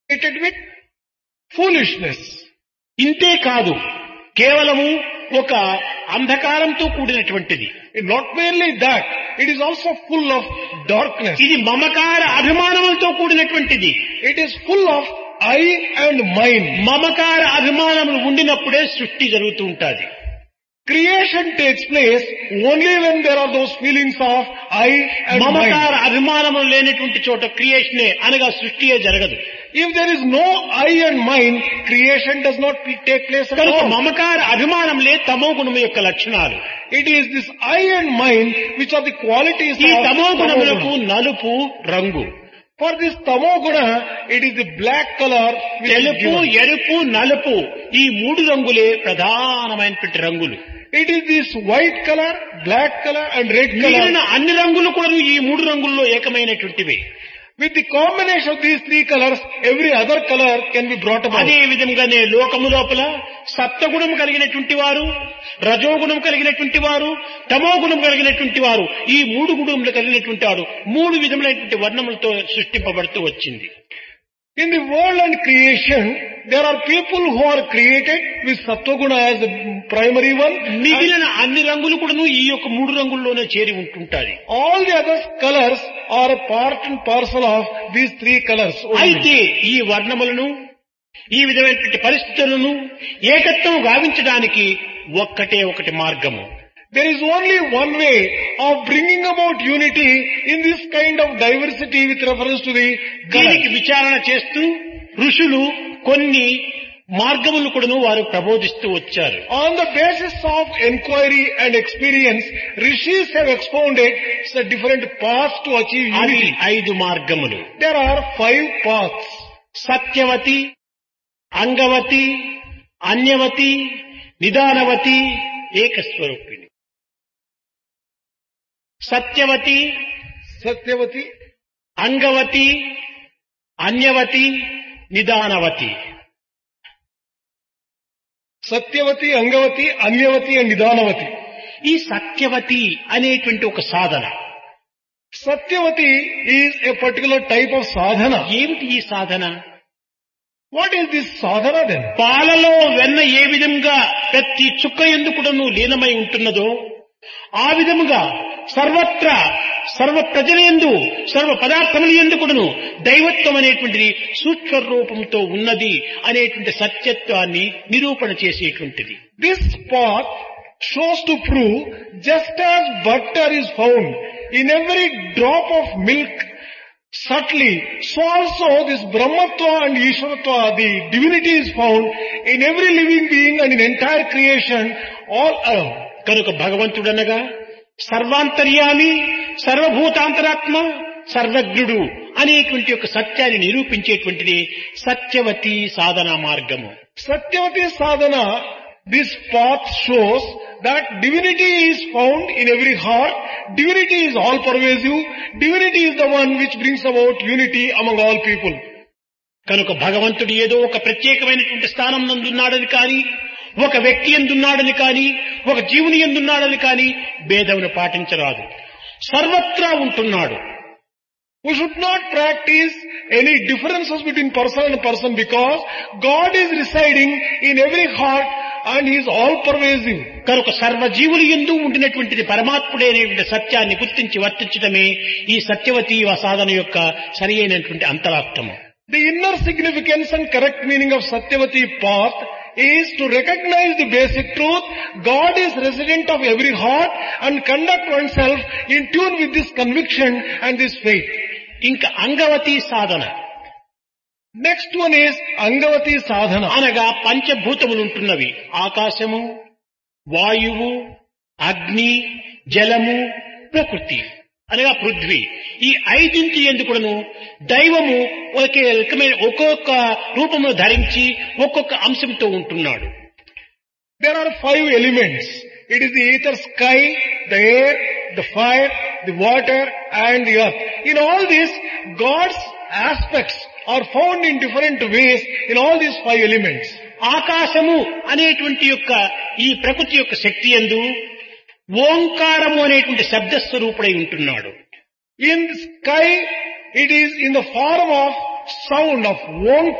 associated with foolishness. ఇంతే కాదు కేవలము ఒక అంధకారంతో కూడినటువంటిది Not merely that, it is also full of darkness. ఇది మమకార అభిమానములతో కూడినటువంటిది It is full of I and mine. మమకార అభిమానములు ఉండినప్పుడే సృష్టి జరుగుతూ ఉంటుంది Creation takes place only when there are those feelings of I and మమకార mine. అభిమానములు లేనటువంటి చోట క్రియేషనే అనగా సృష్టియే జరగదు If there is no I and mine, creation does not take place at కనుక all. మమకార అభిమానములే తమో గుణము యొక్క లక్షణాలు It is this I and mine which are the qualities ఈ of తమో గుణములకు tamoguna. నలుపు రంగు For this tamoguna, it is the black color which is తెలుపు given. ఎరుపు నలుపు ఈ మూడు రంగులే ప్రధానమైనటువంటి రంగులు It is this white color, black color and red మిగిలిన color. అన్ని రంగులు కూడా ఈ మూడు రంగుల్లో ఏకమైనటువంటివి With the combination of these three colors, every other color can be brought about. అదే విధంగానే లోకము లోపల సప్తగుణం కలిగినటువంటి వారు రజోగుణం కలిగినటువంటి వారు తమో గుణం కలిగినటువంటి వారు ఈ మూడు గుణములు కలిగినటువంటి వారు మూడు విధములైనటువంటి వర్ణములతో సృష్టింపబడుతూ వచ్చింది In the world and creation, there are people who are created with Sattva-guna as the primary one. and మిగిలిన అన్ని రంగులు కూడాను ఈ యొక్క మూడు రంగుల్లోనే చేరి ఉంటుంటాయి all the other colors are a part and parcel of these three colors. only. అయితే ఈ వర్ణములను ఈ విధమైనటువంటి పరిస్థితులను ఏకత్వం గావించడానికి ఒక్కటే ఒకటి మార్గము There is only one way of bringing about unity in this kind of diversity with reference to the దీనికి colors. విచారణ చేస్తూ ఋషులు కొన్ని మార్గములు కూడాను వారు ప్రబోధిస్తూ వచ్చారు On the basis of inquiry and experience, rishis have expounded the different paths to achieve అవి unity. ఐదు మార్గములు There are five paths. Satyavathi Angavati అన్యవతి నిదానవతి ఏకస్వరూపిణి Satyavathi Satyavati, Angavati అన్యవతి నిదానవతి Satyavati, Angavati, Anyavati and Nidanavati. ఈ సత్యవతి అనేటువంటి ఒక సాధన Satyavati is a particular type of sadhana. ఏమిటి ఈ సాధన What is this sadhana then? పాలలో వెన్న ఏ విధంగా ప్రతి చుక్క ఎందుకుడను లీనమై ఉంటున్నదో ఆ విధముగా సర్వత్రా సర్వ ప్రజల ఎందు సర్వ పదార్థముల ఎందుకుడను దైవత్వం అనేటువంటిది సూక్ష్మ రూపంతో ఉన్నది అనేటువంటి సత్యత్వాన్ని నిరూపణ చేసేటువంటిది This path shows to prove just as butter is found in every drop of milk subtly, so also this Brahmatva and Ishwaratva, the divinity is found in every living being and in entire creation all around. కనుక భగవంతుడనగా సర్వాంతర్యామి సర్వభూతాంతరాత్మ సర్వజ్ఞుడు అనేటువంటి ఒక సత్యాన్ని నిరూపించేటువంటిది సత్యవతి సాధన మార్గము Satyavati sadhana, this path shows that divinity is found in every heart, divinity is all pervasive, divinity is the one which brings about unity among all people. కనుక భగవంతుడు ఏదో ఒక ప్రత్యేకమైనటువంటి స్థానం నందున్నాడని కానీ ఒక వ్యక్తి ఎందున్నాడని కానీ ఒక జీవుని ఎందున్నాడని కానీ భేదమును పాటించరాదు సర్వత్రా ఉంటున్నాడు We should not practice any differences between person and person because God is residing in every heart and He is all pervasive. కనుక సర్వజీవులు ఎందు ఉండినటువంటిది పరమాత్ముడైనటువంటి సత్యాన్ని గుర్తించి వర్తించడమే ఈ సత్యవతి సాధన యొక్క సరి అయినటువంటి అంతరార్థము The inner significance and correct meaning of Satyavati path is to recognize the basic truth. God is resident of every heart and conduct oneself in tune with this conviction and this faith. ఇంకా అంగవతి సాధన Next one is Angavati sadhana. అనగా పంచభూతములు ఉంటున్నవి ఆకాశము వాయువు అగ్ని జలము ప్రకృతి అనగా పృథ్వీ ఈ ఐదింటి ఎందుకును దైవము ఒకే రకమైన ఒక్కొక్క రూపమును ధరించి ఒక్కొక్క అంశంతో ఉంటున్నాడు There are five elements. It is the ether sky, the air, the fire, the water and the earth. In all this, God's aspects are found in different ways in all these five elements. ఆకాశము అనేటువంటి యొక్క ఈ ప్రకృతి యొక్క శక్తి ఎందు ఓంకారము అనేటువంటి శబ్దస్వరూపుడై ఉంటున్నాడు In sky, it is in the form of sound of one